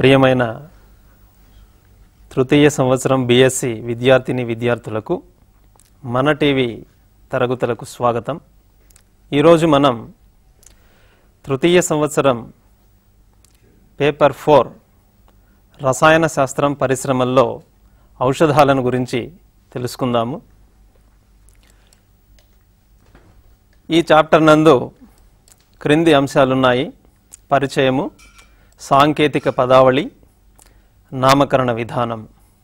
ప్రియమైన తృతీయ సంవత్సరం బీఎస్సీ విద్యార్థిని విద్యార్థులకు మన టీవీ తరగతులకు స్వాగతం ఈరోజు మనం తృతీయ సంవత్సరం పేపర్ ఫోర్ రసాయన శాస్త్రం పరిశ్రమల్లో ఔషధాలను గురించి తెలుసుకుందాము ఈ చాప్టర్ నందు క్రింది అంశాలున్నాయి పరిచయము సాంకేతిక పదావళి నామకరణ విధానం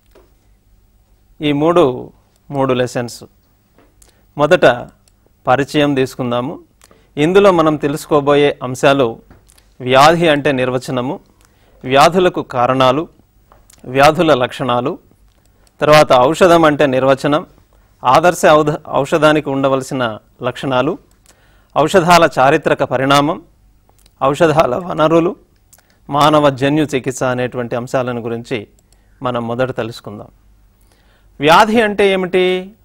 ఈ మూడు మూడు లెసన్స్ మొదట పరిచయం తీసుకుందాము ఇందులో మనం తెలుసుకోబోయే అంశాలు వ్యాధి అంటే నిర్వచనము వ్యాధులకు కారణాలు వ్యాధుల లక్షణాలు తర్వాత ఔషధం అంటే నిర్వచనం ఆదర్శ ఔధ ఔషధానికి ఉండవలసిన లక్షణాలు ఔషధాల చారిత్రక పరిణామం ఔషధాల వనరులు మానవ జన్యు చికిత్స అనేటువంటి అంశాలను గురించి మనం మొదట తెలుసుకుందాం వ్యాధి అంటే ఏమిటి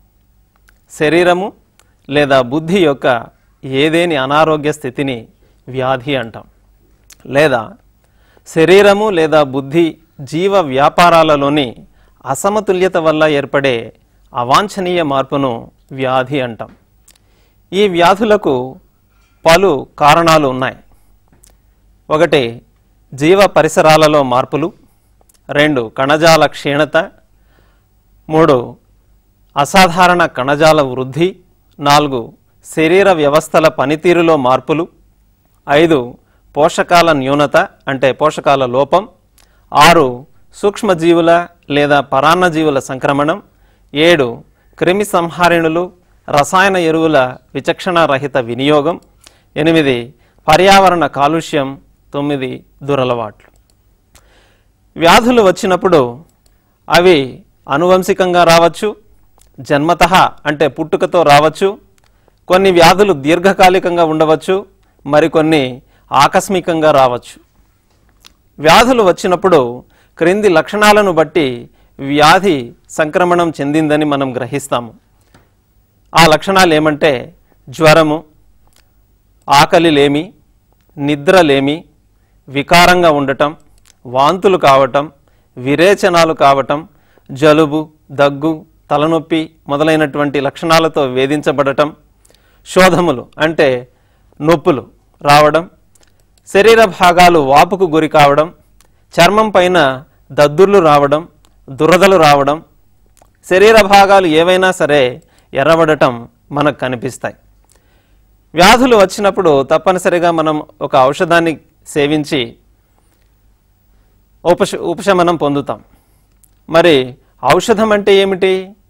శరీరము లేదా బుద్ధి యొక్క ఏదేని అనారోగ్య స్థితిని వ్యాధి అంటాం లేదా శరీరము లేదా బుద్ధి జీవ వ్యాపారాలలోని అసమతుల్యత వల్ల ఏర్పడే అవాంఛనీయ మార్పును వ్యాధి అంటాం ఈ వ్యాధులకు పలు కారణాలు ఉన్నాయి ఒకటి జీవ పరిసరాలలో మార్పులు రెండు కణజాల క్షీణత మూడు అసాధారణ కణజాల వృద్ధి నాలుగు శరీర వ్యవస్థల పనితీరులో మార్పులు ఐదు పోషకాల న్యూనత అంటే పోషకాల లోపం ఆరు సూక్ష్మజీవుల లేదా పరాన్నజీవుల సంక్రమణం ఏడు క్రిమి సంహారిణులు రసాయన ఎరువుల విచక్షణారహిత వినియోగం ఎనిమిది పర్యావరణ కాలుష్యం తొమ్మిది దురలవాట్లు వ్యాధులు వచ్చినప్పుడు అవి అనువంశికంగా రావచ్చు జన్మత అంటే పుట్టుకతో రావచ్చు కొన్ని వ్యాధులు దీర్ఘకాలికంగా ఉండవచ్చు మరికొన్ని ఆకస్మికంగా రావచ్చు వ్యాధులు వచ్చినప్పుడు క్రింది లక్షణాలను బట్టి వ్యాధి సంక్రమణం చెందిందని మనం గ్రహిస్తాము ఆ లక్షణాలు ఏమంటే జ్వరము ఆకలిలేమి నిద్రలేమి వికారంగా ఉండటం వాంతులు కావటం విరేచనాలు కావటం జలుబు దగ్గు తలనొప్పి మొదలైనటువంటి లక్షణాలతో వేధించబడటం శోధములు అంటే నొప్పులు రావడం శరీర భాగాలు వాపుకు గురి కావడం చర్మం పైన దద్దుర్లు రావడం దురదలు రావడం శరీర భాగాలు ఏవైనా సరే ఎర్రబడటం మనకు కనిపిస్తాయి వ్యాధులు వచ్చినప్పుడు తప్పనిసరిగా మనం ఒక ఔషధాన్ని సేవించి ఉపశ ఉపశమనం పొందుతాం మరి ఔషధం అంటే ఏమిటి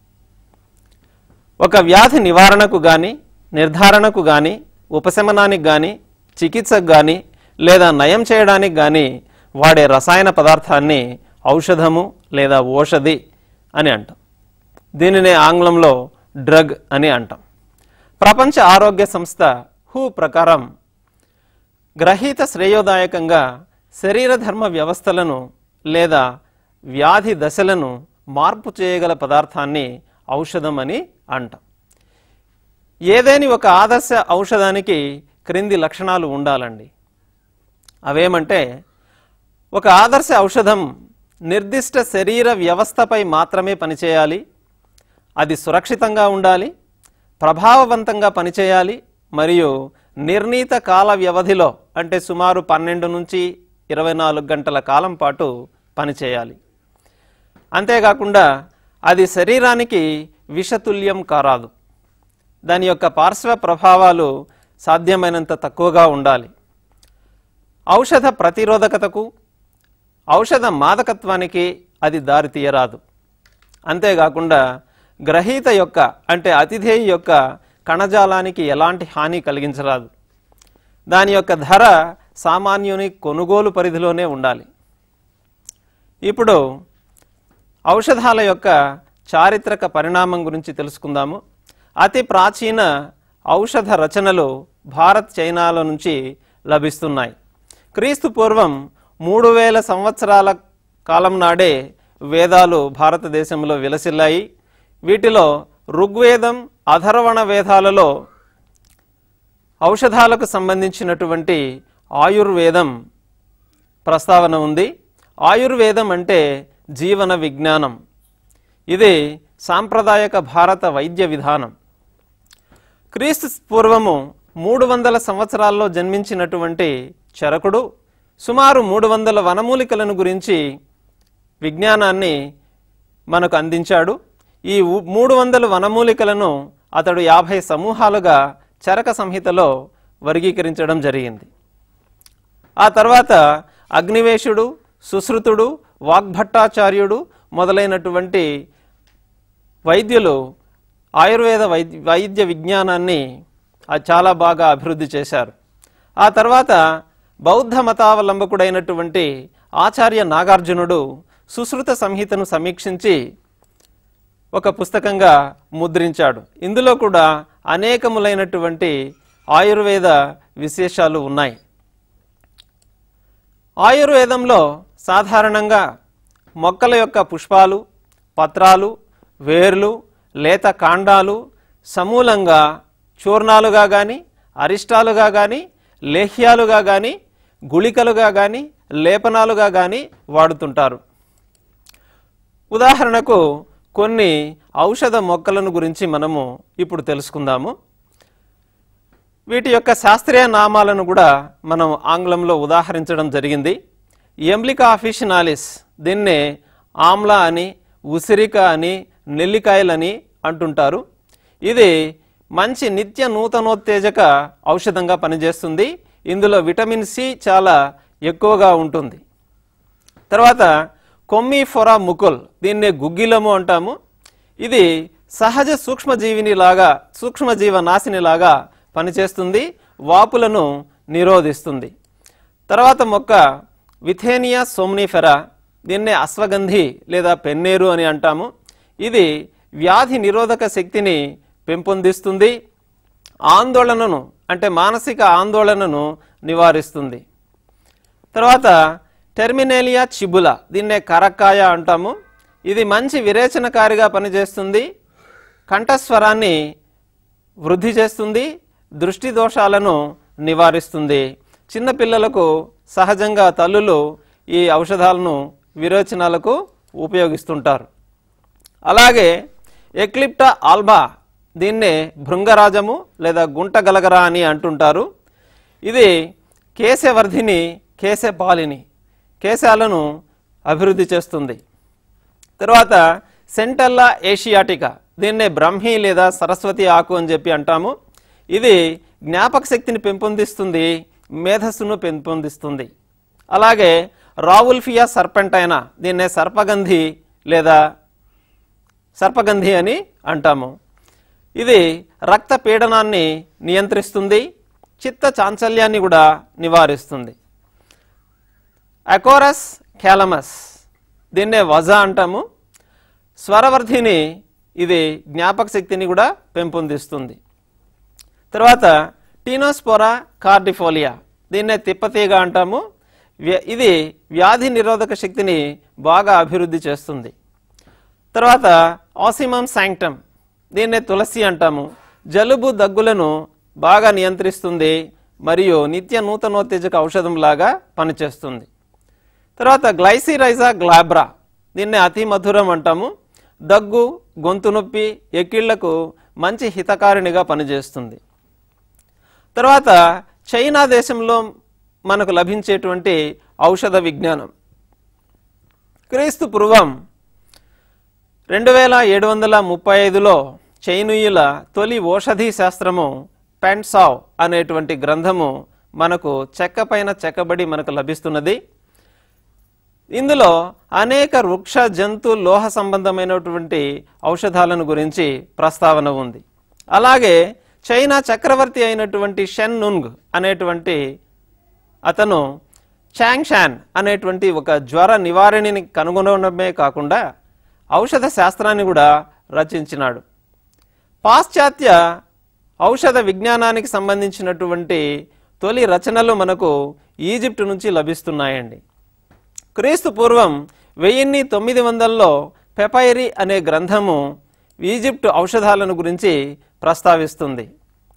ఒక వ్యాధి నివారణకు కానీ నిర్ధారణకు కానీ ఉపశమనానికి కానీ చికిత్సకు కానీ లేదా నయం చేయడానికి కానీ వాడే రసాయన పదార్థాన్ని ఔషధము లేదా ఓషధి అని అంటాం దీనినే ఆంగ్లంలో డ్రగ్ అని అంటాం ప్రపంచ ఆరోగ్య సంస్థ హూ ప్రకారం గ్రహీత శ్రేయోదాయకంగా శరీర ధర్మ వ్యవస్థలను లేదా వ్యాధి దశలను మార్పు చేయగల పదార్థాన్ని ఔషధం అని అంటాం ఏదేని ఒక ఆదర్శ ఔషధానికి క్రింది లక్షణాలు ఉండాలండి అవేమంటే ఒక ఆదర్శ ఔషధం నిర్దిష్ట శరీర వ్యవస్థపై మాత్రమే పనిచేయాలి అది సురక్షితంగా ఉండాలి ప్రభావవంతంగా పనిచేయాలి మరియు నిర్ణీత కాల వ్యవధిలో అంటే సుమారు పన్నెండు నుంచి ఇరవై నాలుగు గంటల కాలం పాటు పనిచేయాలి అంతేకాకుండా అది శరీరానికి విషతుల్యం కారాదు దాని యొక్క పార్శ్వ ప్రభావాలు సాధ్యమైనంత తక్కువగా ఉండాలి ఔషధ ప్రతిరోధకతకు ఔషధ మాదకత్వానికి అది దారితీయరాదు అంతేకాకుండా గ్రహీత యొక్క అంటే అతిథేయి యొక్క కణజాలానికి ఎలాంటి హాని కలిగించరాదు దాని యొక్క ధర సామాన్యుని కొనుగోలు పరిధిలోనే ఉండాలి ఇప్పుడు ఔషధాల యొక్క చారిత్రక పరిణామం గురించి తెలుసుకుందాము అతి ప్రాచీన ఔషధ రచనలు భారత్ చైనాల నుంచి లభిస్తున్నాయి క్రీస్తు పూర్వం మూడు వేల సంవత్సరాల కాలం నాడే వేదాలు భారతదేశంలో విలసిల్లాయి వీటిలో ఋగ్వేదం అధర్వణ వేదాలలో ఔషధాలకు సంబంధించినటువంటి ఆయుర్వేదం ప్రస్తావన ఉంది ఆయుర్వేదం అంటే జీవన విజ్ఞానం ఇది సాంప్రదాయక భారత వైద్య విధానం క్రీస్తు పూర్వము మూడు వందల సంవత్సరాల్లో జన్మించినటువంటి చరకుడు సుమారు మూడు వందల వనమూలికలను గురించి విజ్ఞానాన్ని మనకు అందించాడు ఈ ఉ- మూడు వందల వనమూలికలను అతడు యాభై సమూహాలుగా చరక సంహితలో వర్గీకరించడం జరిగింది ఆ తర్వాత అగ్నివేశుడు సుశ్రుతుడు వాగ్భట్టాచార్యుడు మొదలైనటువంటి వైద్యులు ఆయుర్వేద వైద్య వైద్య విజ్ఞానాన్ని ఆ చాలా బాగా అభివృద్ధి చేశారు ఆ తర్వాత బౌద్ధ మతావలంబకుడైనటువంటి ఆచార్య నాగార్జునుడు సుశ్రుత సంహితను సమీక్షించి ఒక పుస్తకంగా ముద్రించాడు ఇందులో కూడా అనేకములైనటువంటి ఆయుర్వేద విశేషాలు ఉన్నాయి ఆయుర్వేదంలో సాధారణంగా మొక్కల యొక్క పుష్పాలు పత్రాలు వేర్లు లేత కాండాలు సమూలంగా చూర్ణాలుగా కానీ అరిష్టాలుగా కానీ లేహ్యాలుగా కానీ గుళికలుగా కానీ లేపనాలుగా కానీ వాడుతుంటారు ఉదాహరణకు కొన్ని ఔషధ మొక్కలను గురించి మనము ఇప్పుడు తెలుసుకుందాము వీటి యొక్క శాస్త్రీయ నామాలను కూడా మనం ఆంగ్లంలో ఉదాహరించడం జరిగింది ఎంబ్లికా అఫిషనాలిస్ దీన్నే ఆమ్ల అని ఉసిరిక అని నెల్లికాయలని అంటుంటారు ఇది మంచి నిత్య నూతనోత్తేజక ఔషధంగా పనిచేస్తుంది ఇందులో విటమిన్ సి చాలా ఎక్కువగా ఉంటుంది తర్వాత కొమ్మిఫొరా ముకుల్ దీన్నే గుగ్గిలము అంటాము ఇది సహజ సూక్ష్మజీవిని లాగా సూక్ష్మజీవ నాశిని లాగా పనిచేస్తుంది వాపులను నిరోధిస్తుంది తర్వాత మొక్క విథేనియా సోమ్నిఫెరా దీన్నే అశ్వగంధి లేదా పెన్నేరు అని అంటాము ఇది వ్యాధి నిరోధక శక్తిని పెంపొందిస్తుంది ఆందోళనను అంటే మానసిక ఆందోళనను నివారిస్తుంది తర్వాత టెర్మినేలియా చిబుల దీన్నే కరక్కాయ అంటాము ఇది మంచి విరేచనకారిగా పనిచేస్తుంది కంఠస్వరాన్ని వృద్ధి చేస్తుంది దృష్టి దోషాలను నివారిస్తుంది చిన్నపిల్లలకు సహజంగా తల్లులు ఈ ఔషధాలను విరోచనాలకు ఉపయోగిస్తుంటారు అలాగే ఎక్లిప్టా ఆల్బా దీన్నే భృంగరాజము లేదా గుంటగలగర అని అంటుంటారు ఇది కేశవర్ధిని కేశపాలిని కేశాలను అభివృద్ధి చేస్తుంది తర్వాత సెంటల్లా ఏషియాటికా దీన్నే బ్రహ్మి లేదా సరస్వతి ఆకు అని చెప్పి అంటాము ఇది జ్ఞాపక శక్తిని పెంపొందిస్తుంది మేధస్సును పెంపొందిస్తుంది అలాగే రావుల్ఫియా సర్పెంటైనా దీన్నే సర్పగంధి లేదా సర్పగంధి అని అంటాము ఇది రక్త పీడనాన్ని నియంత్రిస్తుంది చిత్త చాంచల్యాన్ని కూడా నివారిస్తుంది అకోరస్ క్యాలమస్ దీన్నే వజ అంటాము స్వరవర్ధిని ఇది జ్ఞాపక శక్తిని కూడా పెంపొందిస్తుంది తర్వాత టీనోస్పోరా కార్డిఫోలియా దీన్నే తిప్పతీగ అంటాము వ్య- ఇది వ్యాధి నిరోధక శక్తిని బాగా అభివృద్ధి చేస్తుంది తర్వాత ఆసిమం శాంక్టమ్ దీన్నే తులసి అంటాము జలుబు దగ్గులను బాగా నియంత్రిస్తుంది మరియు నిత్య నూతనోత్తేజక ఔషధంలాగా పనిచేస్తుంది తర్వాత గ్లైసిరైజా గ్లాబ్రా దీన్ని అతి మధురం అంటాము దగ్గు గొంతు నొప్పి ఎక్కిళ్లకు మంచి హితకారిణిగా పనిచేస్తుంది తర్వాత చైనా దేశంలో మనకు లభించేటువంటి ఔషధ విజ్ఞానం క్రీస్తు పూర్వం రెండు వేల ఏడు వందల ముప్పై ఐదులో చైనీయుల తొలి ఓషధి శాస్త్రము పెంట్సావ్ అనేటువంటి గ్రంథము మనకు చెక్క పైన చెక్కబడి మనకు లభిస్తున్నది ఇందులో అనేక వృక్ష జంతు లోహ సంబంధమైనటువంటి ఔషధాలను గురించి ప్రస్తావన ఉంది అలాగే చైనా చక్రవర్తి అయినటువంటి షెన్ నుంగ్ అనేటువంటి అతను చాంగ్ షాన్ అనేటువంటి ఒక జ్వర నివారణని కనుగొనడమే కాకుండా ఔషధ శాస్త్రాన్ని కూడా రచించినాడు పాశ్చాత్య ఔషధ విజ్ఞానానికి సంబంధించినటువంటి తొలి రచనలు మనకు ఈజిప్ట్ నుంచి లభిస్తున్నాయండి క్రీస్తు పూర్వం వెయ్యిన్ని తొమ్మిది వందల్లో పెపైరి అనే గ్రంథము ఈజిప్ట్ ఔషధాలను గురించి ప్రస్తావిస్తుంది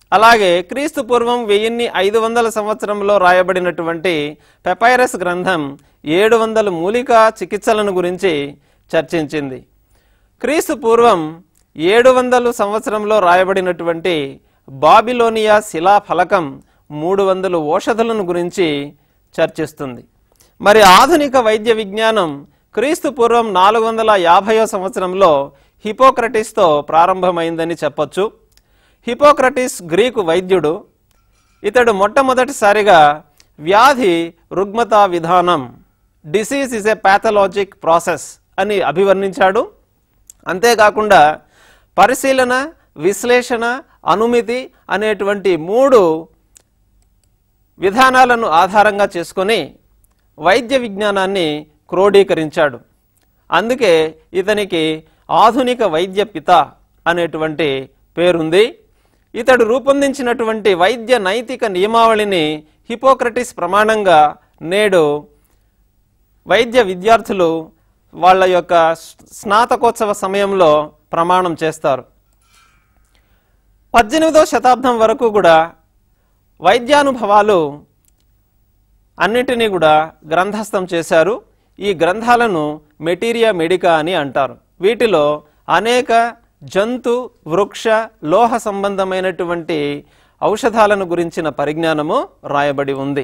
అలాగే క్రీస్తు పూర్వం వెయ్యిన్ని ఐదు వందల సంవత్సరంలో రాయబడినటువంటి పెపైరస్ గ్రంథం ఏడు వందల మూలికా చికిత్సలను గురించి చర్చించింది క్రీస్తు పూర్వం ఏడు వందలు సంవత్సరంలో రాయబడినటువంటి బాబిలోనియా శిలాఫలకం మూడు వందలు ఓషధులను గురించి చర్చిస్తుంది మరి ఆధునిక వైద్య విజ్ఞానం క్రీస్తు పూర్వం నాలుగు వందల యాభైవ సంవత్సరంలో హిపోక్రటిస్తో ప్రారంభమైందని చెప్పొచ్చు హిపోక్రటిస్ గ్రీకు వైద్యుడు ఇతడు మొట్టమొదటిసారిగా వ్యాధి రుగ్మత విధానం disease is a pathologic process అని అభివర్ణించాడు అంతేకాకుండా పరిశీలన విశ్లేషణ అనుమితి అనేటువంటి మూడు విధానాలను ఆధారంగా చేసుకొని వైద్య విజ్ఞానాన్ని క్రోడీకరించాడు అందుకే ఇతనికి ఆధునిక వైద్య పిత అనేటువంటి పేరుంది ఇతడు రూపొందించినటువంటి వైద్య నైతిక నియమావళిని హిపోక్రటిస్ ప్రమాణంగా నేడు వైద్య విద్యార్థులు వాళ్ళ యొక్క స్నాతకోత్సవ సమయంలో ప్రమాణం చేస్తారు పద్దెనిమిదో శతాబ్దం వరకు కూడా వైద్యానుభవాలు అన్నిటినీ కూడా గ్రంథస్థం చేశారు ఈ గ్రంథాలను మెటీరియా మెడికా అని అంటారు వీటిలో అనేక జంతు వృక్ష లోహ సంబంధమైనటువంటి ఔషధాలను గురించిన పరిజ్ఞానము రాయబడి ఉంది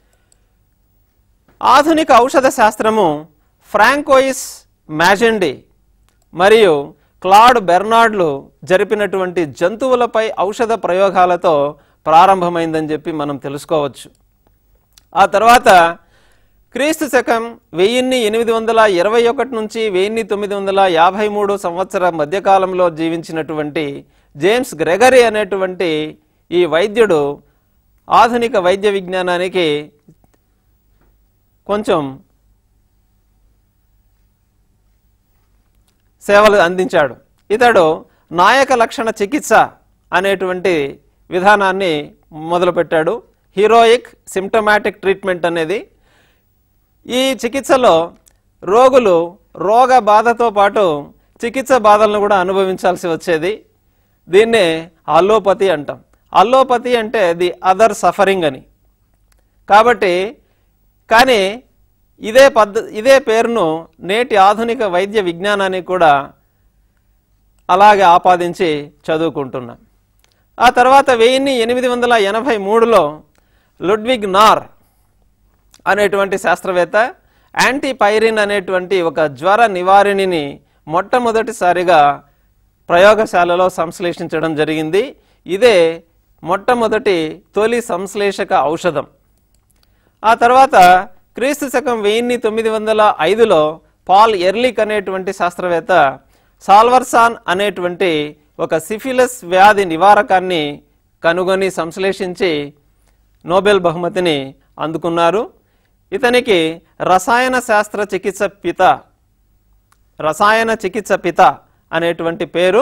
ఆధునిక ఔషధ శాస్త్రము ఫ్రాంకోయిస్ మ్యాజెండి మరియు క్లాడ్ బెర్నార్డ్లు జరిపినటువంటి జంతువులపై ఔషధ ప్రయోగాలతో ప్రారంభమైందని చెప్పి మనం తెలుసుకోవచ్చు ఆ తర్వాత క్రీస్తు శకం వెయ్యిన్ని ఎనిమిది వందల ఇరవై ఒకటి నుంచి వెయ్యిన్ని తొమ్మిది వందల యాభై మూడు సంవత్సర మధ్యకాలంలో జీవించినటువంటి జేమ్స్ గ్రెగరీ అనేటువంటి ఈ వైద్యుడు ఆధునిక వైద్య విజ్ఞానానికి కొంచెం సేవలు అందించాడు ఇతడు నాయక లక్షణ చికిత్స అనేటువంటి విధానాన్ని మొదలుపెట్టాడు హీరోయిక్ సిమ్టమాటిక్ ట్రీట్మెంట్ అనేది ఈ చికిత్సలో రోగులు రోగ బాధతో పాటు చికిత్స బాధలను కూడా అనుభవించాల్సి వచ్చేది దీన్నే అల్లోపతి అంటాం అల్లోపతి అంటే ది అదర్ సఫరింగ్ అని కాబట్టి కానీ ఇదే పద్ధ ఇదే పేరును నేటి ఆధునిక వైద్య విజ్ఞానానికి కూడా అలాగే ఆపాదించి చదువుకుంటున్నాం ఆ తర్వాత వెయ్యిన్ని ఎనిమిది వందల ఎనభై మూడులో లుడ్విగ్ నార్ అనేటువంటి శాస్త్రవేత్త యాంటీపైరిన్ అనేటువంటి ఒక జ్వర నివారిణిని మొట్టమొదటిసారిగా ప్రయోగశాలలో సంశ్లేషించడం జరిగింది ఇదే మొట్టమొదటి తొలి సంశ్లేషక ఔషధం ఆ తర్వాత క్రీస్తు శకం వెయ్యిన్ని తొమ్మిది వందల ఐదులో పాల్ ఎర్లిక్ అనేటువంటి శాస్త్రవేత్త సాల్వర్సాన్ అనేటువంటి ఒక సిఫిలస్ వ్యాధి నివారకాన్ని కనుగొని సంశ్లేషించి నోబెల్ బహుమతిని అందుకున్నారు ఇతనికి రసాయన శాస్త్ర చికిత్స పిత రసాయన చికిత్స పిత అనేటువంటి పేరు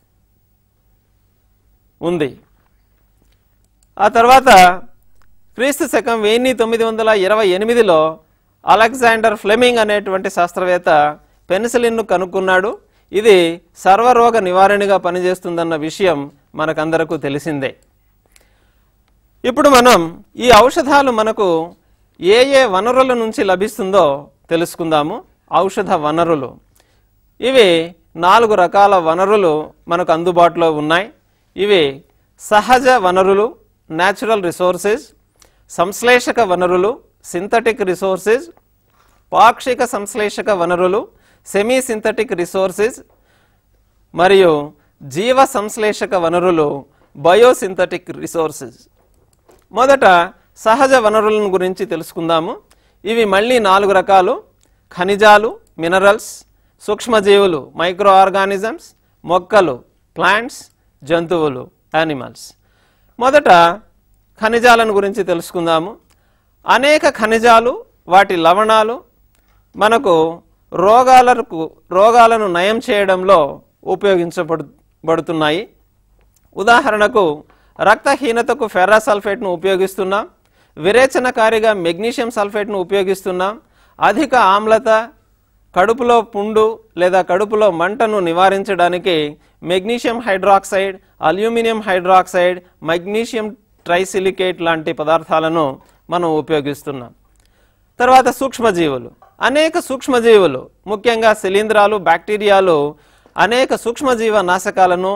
ఉంది ఆ తర్వాత క్రీస్తు శకం వెయ్యి తొమ్మిది వందల ఇరవై ఎనిమిదిలో అలెగ్జాండర్ ఫ్లెమింగ్ అనేటువంటి శాస్త్రవేత్త పెన్సిలిన్ను కనుక్కున్నాడు ఇది సర్వరోగ నివారణగా పనిచేస్తుందన్న విషయం మనకందరకు తెలిసిందే ఇప్పుడు మనం ఈ ఔషధాలు మనకు ఏ ఏ వనరుల నుంచి లభిస్తుందో తెలుసుకుందాము ఔషధ వనరులు ఇవి నాలుగు రకాల వనరులు మనకు అందుబాటులో ఉన్నాయి ఇవి సహజ వనరులు న్యాచురల్ రిసోర్సెస్ సంశ్లేషక వనరులు సింథటిక్ రిసోర్సెస్ పాక్షిక సంశ్లేషక వనరులు సెమీ సింథటిక్ రిసోర్సెస్ మరియు జీవ సంశ్లేషక వనరులు బయోసింథటిక్ రిసోర్సెస్ మొదట సహజ వనరులను గురించి తెలుసుకుందాము ఇవి మళ్ళీ నాలుగు రకాలు ఖనిజాలు మినరల్స్ సూక్ష్మజీవులు మైక్రో ఆర్గానిజమ్స్ మొక్కలు ప్లాంట్స్ జంతువులు యానిమల్స్ మొదట ఖనిజాలను గురించి తెలుసుకుందాము అనేక ఖనిజాలు వాటి లవణాలు మనకు రోగాలకు రోగాలను నయం చేయడంలో ఉపయోగించబడు బడుతున్నాయి ఉదాహరణకు రక్తహీనతకు ఫెర్రస్ సల్ఫేట్ను ఉపయోగిస్తున్నాం విరేచనకారిగా మెగ్నీషియం సల్ఫేట్ను ఉపయోగిస్తున్నాం అధిక ఆమ్లత కడుపులో పుండు లేదా కడుపులో మంటను నివారించడానికి magnesium hydroxide aluminium hydroxide magnesium trisilicate లాంటి పదార్థాలను మనం ఉపయోగిస్తున్నాం తర్వాత సూక్ష్మజీవులు అనేక సూక్ష్మజీవులు ముఖ్యంగా శిలీంధ్రాలు బ్యాక్టీరియాలు అనేక సూక్ష్మజీవ నాశకాలను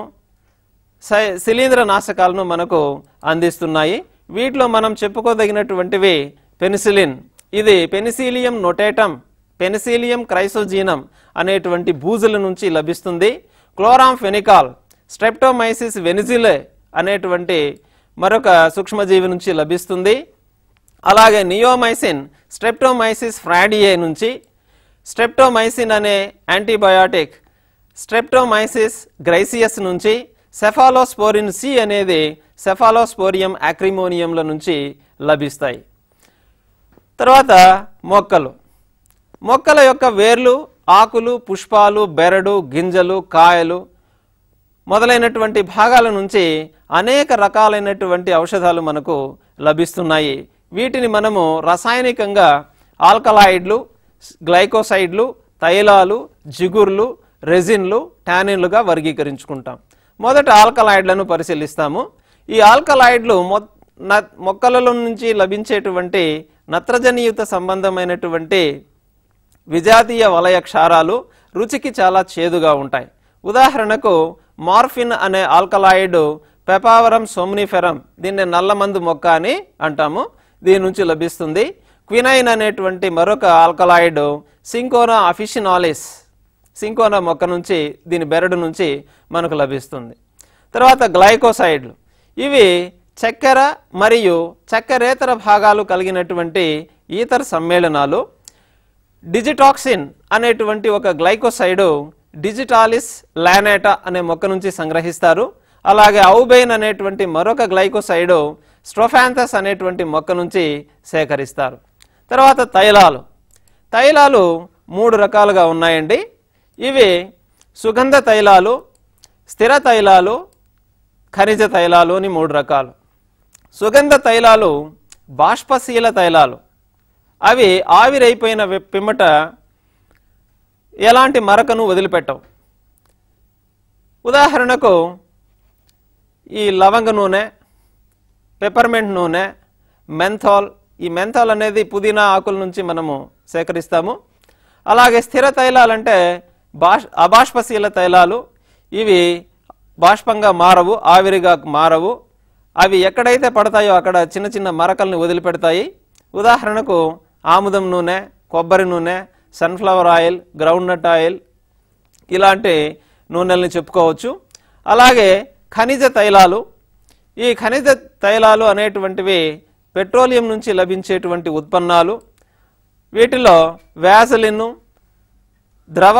సై- శిలీంధ్ర నాశకాలను మనకు అందిస్తున్నాయి వీటిలో మనం చెప్పుకోదగినటువంటివి పెనిసిలిన్ ఇది పెనిసిలియం నొటేటం పెనిసిలియం క్రైసోజీనం అనేటువంటి బూజుల నుంచి లభిస్తుంది క్లోరామ్ ఫెనికాల్ స్ట్రెప్టోమైసిస్ వెనిజిలే అనేటువంటి మరొక సూక్ష్మజీవి నుంచి లభిస్తుంది అలాగే నియోమైసిన్ స్ట్రెప్టోమైసిస్ ఫ్రాడియే నుంచి స్ట్రెప్టోమైసిన్ అనే యాంటీబయాటిక్ స్ట్రెప్టోమైసిస్ గ్రైసియస్ నుంచి సెఫాలోస్పోరిన్ సి అనేది సెఫాలోస్పోరియం యాక్రిమోనియంల నుంచి లభిస్తాయి తర్వాత మొక్కలు మొక్కల యొక్క వేర్లు ఆకులు పుష్పాలు బెరడు గింజలు కాయలు మొదలైనటువంటి భాగాల నుంచి అనేక రకాలైనటువంటి ఔషధాలు మనకు లభిస్తున్నాయి వీటిని మనము రసాయనికంగా ఆల్కలాయిడ్లు గ్లైకోసైడ్లు తైలాలు జిగుర్లు రెజిన్లు టానిన్లుగా వర్గీకరించుకుంటాం మొదట ఆల్కలాయిడ్లను పరిశీలిస్తాము ఈ ఆల్కలాయిడ్లు మొ న- మొక్కలలో నుంచి లభించేటువంటి నత్రజనియుత సంబంధమైనటువంటి విజాతీయ వలయ క్షారాలు రుచికి చాలా చేదుగా ఉంటాయి ఉదాహరణకు మార్ఫిన్ అనే ఆల్కలాయిడ్ పెపావరం సోమ్నిఫెరం దీన్ని నల్లమందు మొక్క అని అంటాము దీని నుంచి లభిస్తుంది క్వినైన్ అనేటువంటి మరొక ఆల్కలాయిడ్ సింకోనా అఫిషినాలిస్ సింకోనా మొక్క నుంచి దీని బెరడు నుంచి మనకు లభిస్తుంది తర్వాత గ్లైకోసైడ్లు ఇవి చక్కెర మరియు చక్కెరేతర భాగాలు కలిగినటువంటి ఈతర సమ్మేళనాలు డిజిటాక్సిన్ అనేటువంటి ఒక గ్లైకోసైడు డిజిటాలిస్ లానేటా అనే మొక్క నుంచి సంగ్రహిస్తారు అలాగే ఔబెయిన్ అనేటువంటి మరొక గ్లైకోసైడు స్ట్రోఫాంథస్ అనేటువంటి మొక్క నుంచి సేకరిస్తారు తర్వాత తైలాలు తైలాలు మూడు రకాలుగా ఉన్నాయండి ఇవి సుగంధ తైలాలు స్థిర తైలాలు ఖనిజ తైలాలు అని మూడు రకాలు సుగంధ తైలాలు బాష్పశీల తైలాలు అవి ఆవిరైపోయిన వె- పిమ్మట ఎలాంటి మరకను వదిలిపెట్టవు ఉదాహరణకు ఈ లవంగ నూనె పెప్పర్మెంట్ నూనె మెంథాల్ ఈ మెంథాల్ అనేది పుదీనా ఆకుల నుంచి మనము సేకరిస్తాము అలాగే స్థిర తైలాలంటే బాష్ అబాష్పశీల తైలాలు ఇవి బాష్పంగా మారవు ఆవిరిగా మారవు అవి ఎక్కడైతే పడతాయో అక్కడ చిన్న చిన్న మరకల్ని వదిలిపెడతాయి ఉదాహరణకు ఆముదం నూనె కొబ్బరి నూనె సన్ఫ్లవర్ ఆయిల్ గ్రౌండ్నట్ ఆయిల్ ఇలాంటి నూనెల్ని చెప్పుకోవచ్చు అలాగే ఖనిజ తైలాలు ఈ ఖనిజ తైలాలు అనేటువంటివి పెట్రోలియం నుంచి లభించేటువంటి ఉత్పన్నాలు వీటిలో వ్యాసలిన్ను ద్రవ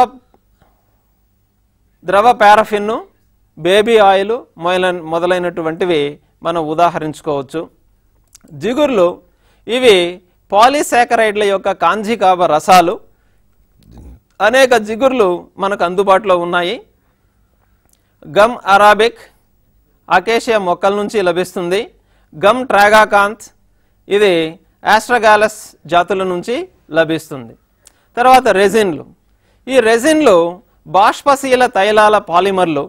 ద్రవ పారఫిన్ను బేబీ ఆయిల్ మొదలైన మొదలైనటువంటివి మనం ఉదాహరించుకోవచ్చు జిగుర్లు ఇవి పాలీసాకరైడ్ల యొక్క కాంజీకాబ రసాలు అనేక జిగుర్లు మనకు అందుబాటులో ఉన్నాయి గమ్ అరాబిక్ అకేషియా మొక్కల నుంచి లభిస్తుంది గమ్ ట్రాగాకాంత్ ఇది ఆస్ట్రగాలస్ జాతుల నుంచి లభిస్తుంది తర్వాత రెజిన్లు ఈ రెజిన్లు బాష్పశీల తైలాల పాలిమర్లు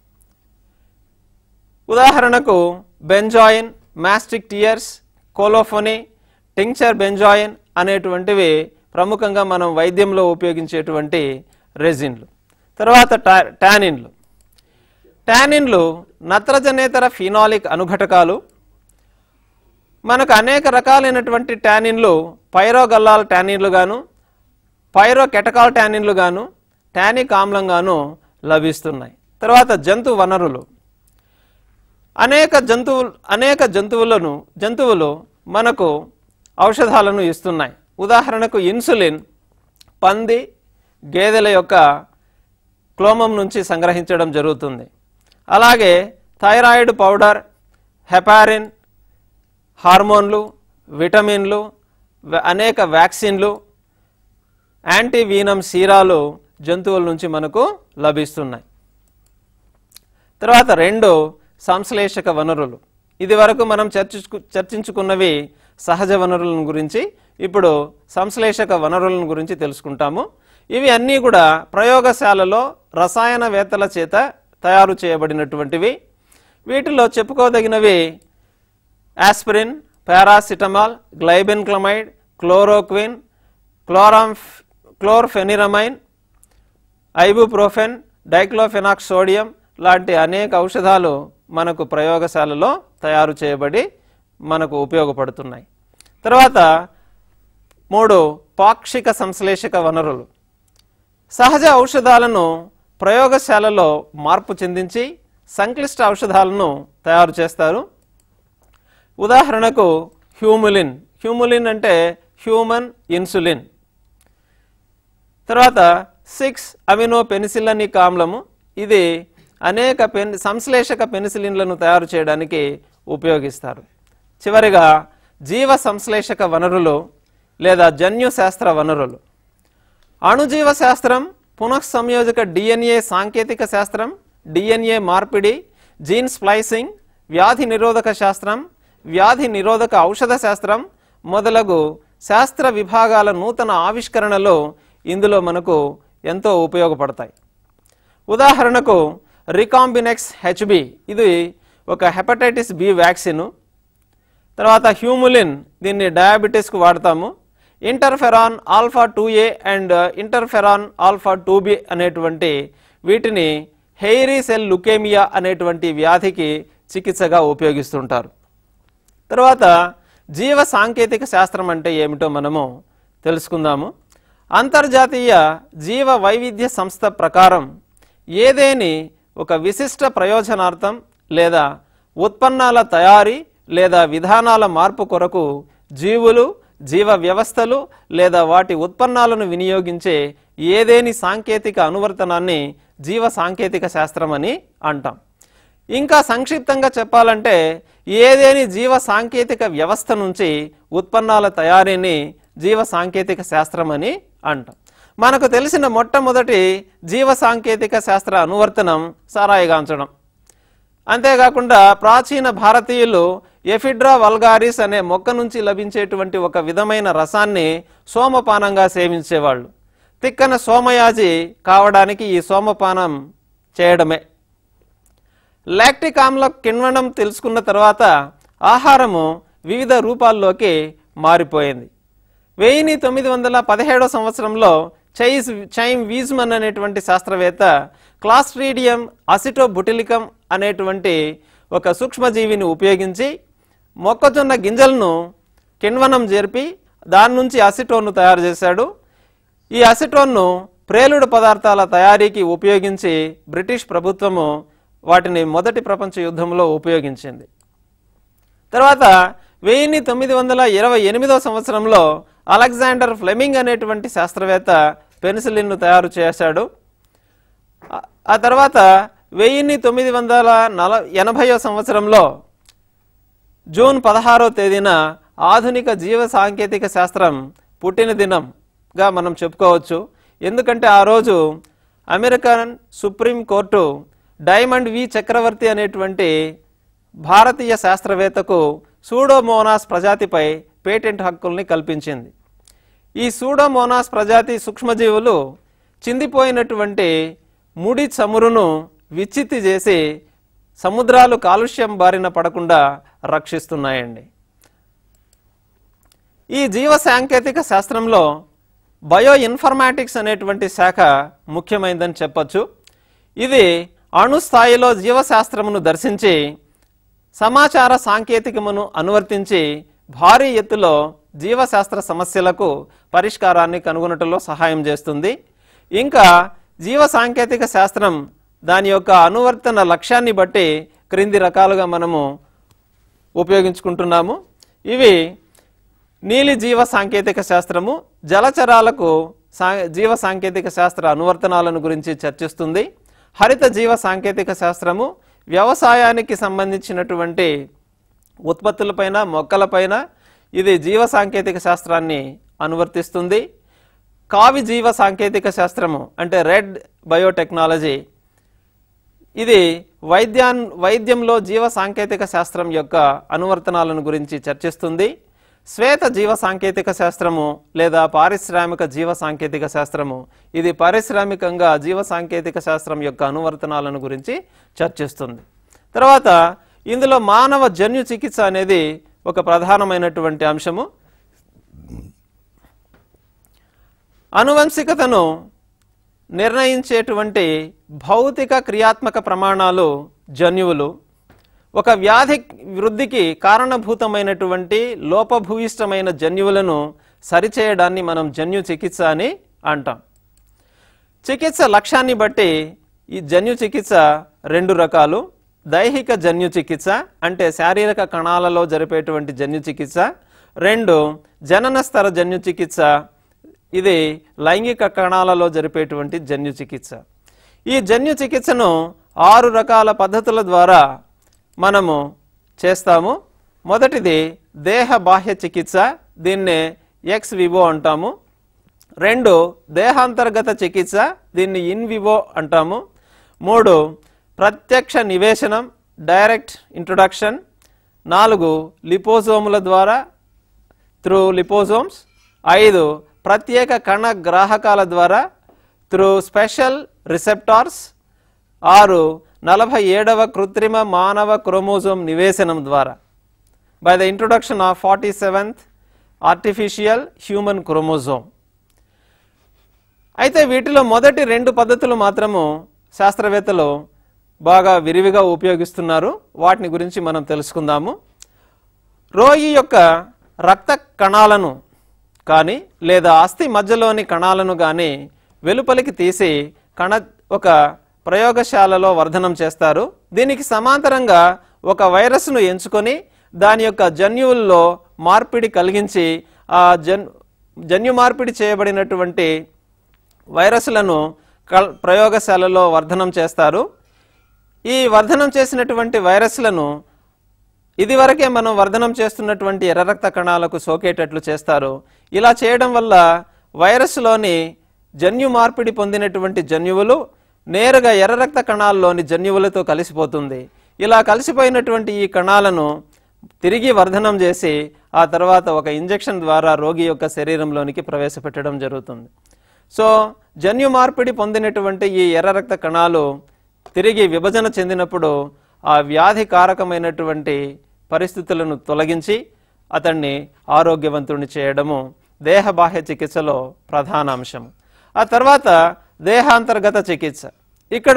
ఉదాహరణకు benzoin mastic tears colophony tincture benzoin అనేటువంటివి ప్రముఖంగా మనం వైద్యంలో ఉపయోగించేటువంటి రెజిన్లు తర్వాత టా- టానిన్లు టానిన్లు నత్రజనేతర ఫినాలిక్ అనుఘటకాలు మనకు అనేక రకాలైనటువంటి టానిన్లు పైరోగల్లాల్ టానిన్లు గాను పైరో కెటకాల్ టానిన్లు గాను టానిక్ ఆమ్లంగాను లభిస్తున్నాయి తర్వాత జంతు వనరులు అనేక జంతువులు అనేక జంతువులను జంతువులు మనకు ఔషధాలను ఇస్తున్నాయి ఉదాహరణకు ఇన్సులిన్ పంది గేదెల యొక్క క్లోమం నుంచి సంగ్రహించడం జరుగుతుంది అలాగే థైరాయిడ్ పౌడర్ హెపారిన్ హార్మోన్లు విటమిన్లు వ- అనేక వ్యాక్సిన్లు యాంటీవీనం సీరాలు జంతువుల నుంచి మనకు లభిస్తున్నాయి తర్వాత రెండు సంశ్లేషక వనరులు ఇది వరకు మనం చర్చించుకు చర్చించుకున్నవి సహజ వనరులను గురించి ఇప్పుడు సంశ్లేషక వనరులను గురించి తెలుసుకుంటాము ఇవి అన్నీ కూడా ప్రయోగశాలలో రసాయనవేత్తల చేత తయారు చేయబడినటువంటివి వీటిలో చెప్పుకోదగినవి ఆస్పిరిన్ పారాసిటమాల్ గ్లైబెన్క్లమైడ్ క్లోరోక్విన్ క్లోరాంఫ్ క్లోర్ఫెనిరమైన్ ఐబుప్రోఫెన్ డైక్లోఫెనాక్ సోడియం లాంటి అనేక ఔషధాలు మనకు ప్రయోగశాలలో తయారు చేయబడి మనకు ఉపయోగపడుతున్నాయి తర్వాత మూడు పాక్షిక సంశ్లేషక వనరులు సహజ ఔషధాలను ప్రయోగశాలలో మార్పు చెందించి సంక్లిష్ట ఔషధాలను తయారు చేస్తారు ఉదాహరణకు హ్యూములిన్ హ్యూములిన్ అంటే హ్యూమన్ ఇన్సులిన్ తర్వాత సిక్స్ అమినో పెనిసిల్లనిక్ ఆమ్లము ఇది అనేక పెన్ సంశ్లేషక పెనిసిలిన్లను తయారు చేయడానికి ఉపయోగిస్తారు చివరిగా జీవ సంశ్లేషక వనరులు లేదా జన్యు శాస్త్ర వనరులు అణుజీవ శాస్త్రం పునఃసంయోజక డిఎన్ఏ సాంకేతిక శాస్త్రం డిఎన్ఏ మార్పిడి జీన్ స్ప్లైసింగ్ వ్యాధి నిరోధక శాస్త్రం వ్యాధి నిరోధక ఔషధ శాస్త్రం మొదలగు శాస్త్ర విభాగాల నూతన ఆవిష్కరణలు ఇందులో మనకు ఎంతో ఉపయోగపడతాయి ఉదాహరణకు రికాంబినెక్స్ హెచ్బి ఇది ఒక హెపటైటిస్ బి వ్యాక్సిన్ తర్వాత హ్యూములిన్ దీన్ని డయాబెటీస్కు వాడతాము interferon alpha two A and interferon alpha two B అనేటువంటి వీటిని హెయిరీ సెల్ లుకేమియా అనేటువంటి వ్యాధికి చికిత్సగా ఉపయోగిస్తుంటారు తర్వాత జీవ సాంకేతిక శాస్త్రం అంటే ఏమిటో మనము తెలుసుకుందాము అంతర్జాతీయ జీవ వైవిధ్య సంస్థ ప్రకారం ఏదేని ఒక విశిష్ట ప్రయోజనార్థం లేదా ఉత్పన్నాల తయారీ లేదా విధానాల మార్పు కొరకు జీవులు జీవ వ్యవస్థలు లేదా వాటి ఉత్పన్నాలను వినియోగించే ఏదేని సాంకేతిక అనువర్తనాన్ని జీవ సాంకేతిక శాస్త్రం అని అంటాం ఇంకా సంక్షిప్తంగా చెప్పాలంటే ఏదేని జీవ సాంకేతిక వ్యవస్థ నుంచి ఉత్పన్నాల తయారీని జీవ సాంకేతిక శాస్త్రం అని అంటాం మనకు తెలిసిన మొట్టమొదటి జీవ సాంకేతిక శాస్త్ర అనువర్తనం సారాయిగాంచడం అంతేకాకుండా ప్రాచీన భారతీయులు ఎఫిడ్రా వల్గారిస్ అనే మొక్క నుంచి లభించేటువంటి ఒక విధమైన రసాన్ని సోమపానంగా సేవించేవాళ్ళు తిక్కన సోమయాజి కావడానికి ఈ సోమపానం చేయడమే లాక్టిక్ ఆమ్ల కిణ్వడం తెలుసుకున్న తర్వాత ఆహారము వివిధ రూపాల్లోకి మారిపోయింది వెయ్యిని తొమ్మిది వందల పదిహేడో సంవత్సరంలో చైస్ చైమ్ వీజ్మన్ అనేటువంటి శాస్త్రవేత్త క్లాస్ట్రీడియం అసిటోబుటిలికం అనేటువంటి ఒక సూక్ష్మజీవిని ఉపయోగించి మొక్కజొన్న గింజలను కిణ్వనం జరిపి దాని నుంచి అసిటోన్ను తయారు చేశాడు ఈ అసిటోన్ను ప్రేలుడు పదార్థాల తయారీకి ఉపయోగించి బ్రిటిష్ ప్రభుత్వము వాటిని మొదటి ప్రపంచ యుద్ధంలో ఉపయోగించింది తర్వాత వెయ్యిన్ని తొమ్మిది వందల ఇరవై ఎనిమిదో సంవత్సరంలో అలెగ్జాండర్ ఫ్లెమింగ్ అనేటువంటి శాస్త్రవేత్త పెన్సిలిన్ను తయారు చేశాడు ఆ- ఆ తర్వాత వెయ్యిన్ని తొమ్మిది వందల నల ఎనభైవ సంవత్సరంలో జూన్ పదహారో తేదీన ఆధునిక జీవ సాంకేతిక శాస్త్రం పుట్టిన దినంగా మనం చెప్పుకోవచ్చు ఎందుకంటే ఆ రోజు American Supreme Court Diamond v Chakrabarty అనేటువంటి భారతీయ శాస్త్రవేత్తకు సూడోమోనాస్ ప్రజాతిపై పేటెంట్ హక్కుల్ని కల్పించింది ఈ సూడోమోనాస్ ప్రజాతి సూక్ష్మజీవులు చిందిపోయినటువంటి ముడి చమురును విచ్చిత్తి చేసి సముద్రాలు కాలుష్యం బారిన పడకుండా రక్షిస్తున్నాయండి ఈ జీవ సాంకేతిక శాస్త్రంలో బయో ఇన్ఫర్మాటిక్స్ అనేటువంటి శాఖ ముఖ్యమైనదని చెప్పొచ్చు ఇది అణు స్థాయిలో జీవశాస్త్రమును దర్శించి సమాచార సాంకేతికమును అనువర్తించి భారీ ఎత్తులో జీవశాస్త్ర సమస్యలకు పరిష్కారాన్ని కనుగొనటంలో సహాయం చేస్తుంది ఇంకా జీవ సాంకేతిక శాస్త్రం దాని యొక్క అనువర్తన లక్ష్యాన్ని బట్టి క్రింది రకాలుగా మనము ఉపయోగించుకుంటున్నాము ఇవి నీలి జీవ సాంకేతిక శాస్త్రము జలచరాలకు సా జీవ సాంకేతిక శాస్త్ర అనువర్తనాలను గురించి చర్చిస్తుంది హరిత జీవ సాంకేతిక శాస్త్రము వ్యవసాయానికి సంబంధించినటువంటి ఉత్పత్తులపైన మొక్కలపైన ఇది జీవ సాంకేతిక శాస్త్రాన్ని అనువర్తిస్తుంది కావి జీవ సాంకేతిక శాస్త్రము అంటే రెడ్ బయోటెక్నాలజీ ఇది వైద్యాన్ వైద్యంలో జీవ సాంకేతిక శాస్త్రం యొక్క అనువర్తనాలను గురించి చర్చిస్తుంది శ్వేత జీవ సాంకేతిక శాస్త్రము లేదా పారిశ్రామిక జీవ సాంకేతిక శాస్త్రము ఇది పారిశ్రామికంగా జీవ సాంకేతిక శాస్త్రం యొక్క అనువర్తనాలను గురించి చర్చిస్తుంది తర్వాత ఇందులో మానవ జన్యు చికిత్స అనేది ఒక ప్రధానమైనటువంటి అంశము అనువంశికతను నిర్ణయించేటువంటి భౌతిక క్రియాత్మక ప్రమాణాలు జన్యువులు ఒక వ్యాధి వృద్ధికి కారణభూతమైనటువంటి లోపభూయిష్టమైన జన్యువులను సరిచేయడాన్ని మనం జన్యు చికిత్స అని అంటాం చికిత్స లక్ష్యాన్ని బట్టి ఈ జన్యు చికిత్స రెండు రకాలు దైహిక జన్యు చికిత్స అంటే శారీరక కణాలలో జరిపేటువంటి జన్యు చికిత్స రెండు జనన స్తర జన్యు చికిత్స ఇది లైంగిక కణాలలో జరిపేటువంటి జన్యు చికిత్స ఈ జన్యు చికిత్సను ఆరు రకాల పద్ధతుల ద్వారా మనము చేస్తాము మొదటిది దేహ బాహ్య చికిత్స దీన్నే ఎక్స్ వివో అంటాము రెండు దేహాంతర్గత చికిత్స దీన్ని ఇన్ వివో అంటాము మూడు ప్రత్యక్ష నివేశనం డైరెక్ట్ ఇంట్రొడక్షన్ నాలుగు లిపోజోముల ద్వారా త్రూ లిపోజోమ్స్ ఐదు ప్రత్యేక కణ గ్రాహకాల ద్వారా త్రూ స్పెషల్ రిసెప్టార్స్ ఆరు నలభై ఏడవ కృత్రిమ మానవ క్రోమోజోమ్ నివేశనం ద్వారా by the introduction of forty seventh artificial human chromosome అయితే వీటిలో మొదటి రెండు పద్ధతులు మాత్రము శాస్త్రవేత్తలు బాగా విరివిగా ఉపయోగిస్తున్నారు వాటిని గురించి మనం తెలుసుకుందాము రోగి యొక్క రక్త కణాలను కానీ లేదా అస్థి మధ్యలోని కణాలను కానీ వెలుపలికి తీసి కణ ఒక ప్రయోగశాలలో వర్ధనం చేస్తారు దీనికి సమాంతరంగా ఒక వైరస్ను ఎంచుకొని దాని యొక్క జన్యువుల్లో మార్పిడి కలిగించి ఆ జన్ జన్యు మార్పిడి చేయబడినటువంటి వైరస్లను కల్ ప్రయోగశాలలో వర్ధనం చేస్తారు ఈ వర్ధనం చేసినటువంటి వైరస్లను ఇదివరకే మనం వర్ధనం చేస్తున్నటువంటి ఎర్ర రక్త కణాలకు సోకేటట్లు చేస్తారు ఇలా చేయడం వల్ల వైరస్లోని జన్యు మార్పిడి పొందినటువంటి జన్యువులు నేరుగా ఎర్ర రక్త కణాల్లోని జన్యువులతో కలిసిపోతుంది ఇలా కలిసిపోయినటువంటి ఈ కణాలను తిరిగి వర్ధనం చేసి ఆ తర్వాత ఒక ఇంజెక్షన్ ద్వారా రోగి యొక్క శరీరంలోనికి ప్రవేశపెట్టడం జరుగుతుంది సో జన్యు మార్పిడి పొందినటువంటి ఈ ఎర్ర రక్త కణాలు తిరిగి విభజన చెందినప్పుడు ఆ వ్యాధి కారకమైనటువంటి పరిస్థితులను తొలగించి అతన్ని ఆరోగ్యవంతుడిని చేయడము దేహ బాహ్య చికిత్సలో ప్రధాన అంశం ఆ తర్వాత దేహాంతర్గత చికిత్స ఇక్కడ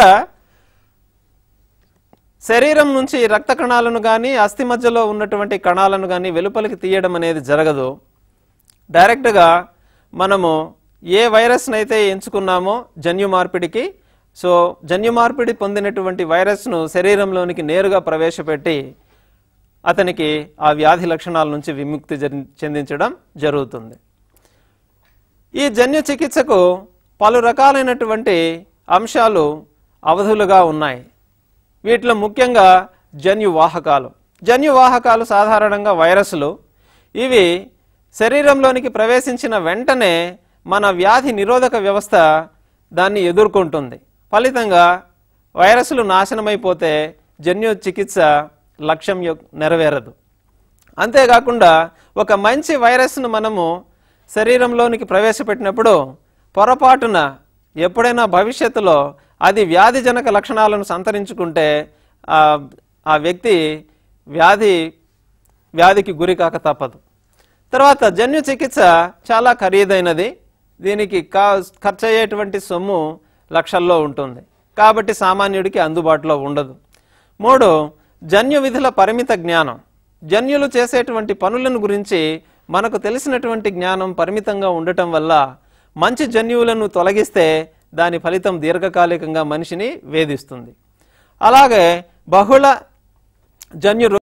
శరీరం నుంచి రక్త కణాలను కానీ అస్థి మధ్యలో ఉన్నటువంటి కణాలను కానీ వెలుపలికి తీయడం అనేది జరగదు డైరెక్ట్గా మనము ఏ వైరస్ని అయితే ఎంచుకున్నామో జన్యు మార్పిడికి సో జన్యు మార్పిడి పొందినటువంటి వైరస్ను శరీరంలోనికి నేరుగా ప్రవేశపెట్టి అతనికి ఆ వ్యాధి లక్షణాల నుంచి విముక్తి జరి- చెందించడం జరుగుతుంది ఈ జన్యు చికిత్సకు పలు రకాలైనటువంటి అంశాలు అవధులుగా ఉన్నాయి వీటిలో ముఖ్యంగా జన్యు వాహకాలు జన్యు వాహకాలు సాధారణంగా వైరస్లు ఇవి శరీరంలోనికి ప్రవేశించిన వెంటనే మన వ్యాధి నిరోధక వ్యవస్థ దాన్ని ఎదుర్కొంటుంది ఫలితంగా వైరస్లు నాశనమైపోతే జన్యు చికిత్స లక్ష్యం యొ- నెరవేరదు అంతేకాకుండా ఒక మంచి వైరస్ను మనము శరీరంలోనికి ప్రవేశపెట్టినప్పుడు పొరపాటున ఎప్పుడైనా భవిష్యత్తులో అది వ్యాధిజనక లక్షణాలను సంతరించుకుంటే ఆ ఆ వ్యక్తి వ్యాధి వ్యాధికి గురి కాక తప్పదు తర్వాత జన్యు చికిత్స చాలా ఖరీదైనది దీనికి కా ఖర్చు అయ్యేటువంటి సొమ్ము లక్షల్లో ఉంటుంది కాబట్టి సామాన్యుడికి అందుబాటులో ఉండదు మూడు జన్యు విధుల పరిమిత జ్ఞానం జన్యులు చేసేటువంటి పనులను గురించి మనకు తెలిసినటువంటి జ్ఞానం పరిమితంగా ఉండటం వల్ల మంచి జన్యువులను తొలగిస్తే దాని ఫలితం దీర్ఘకాలికంగా మనిషిని వేధిస్తుంది అలాగే బహుళ జన్యు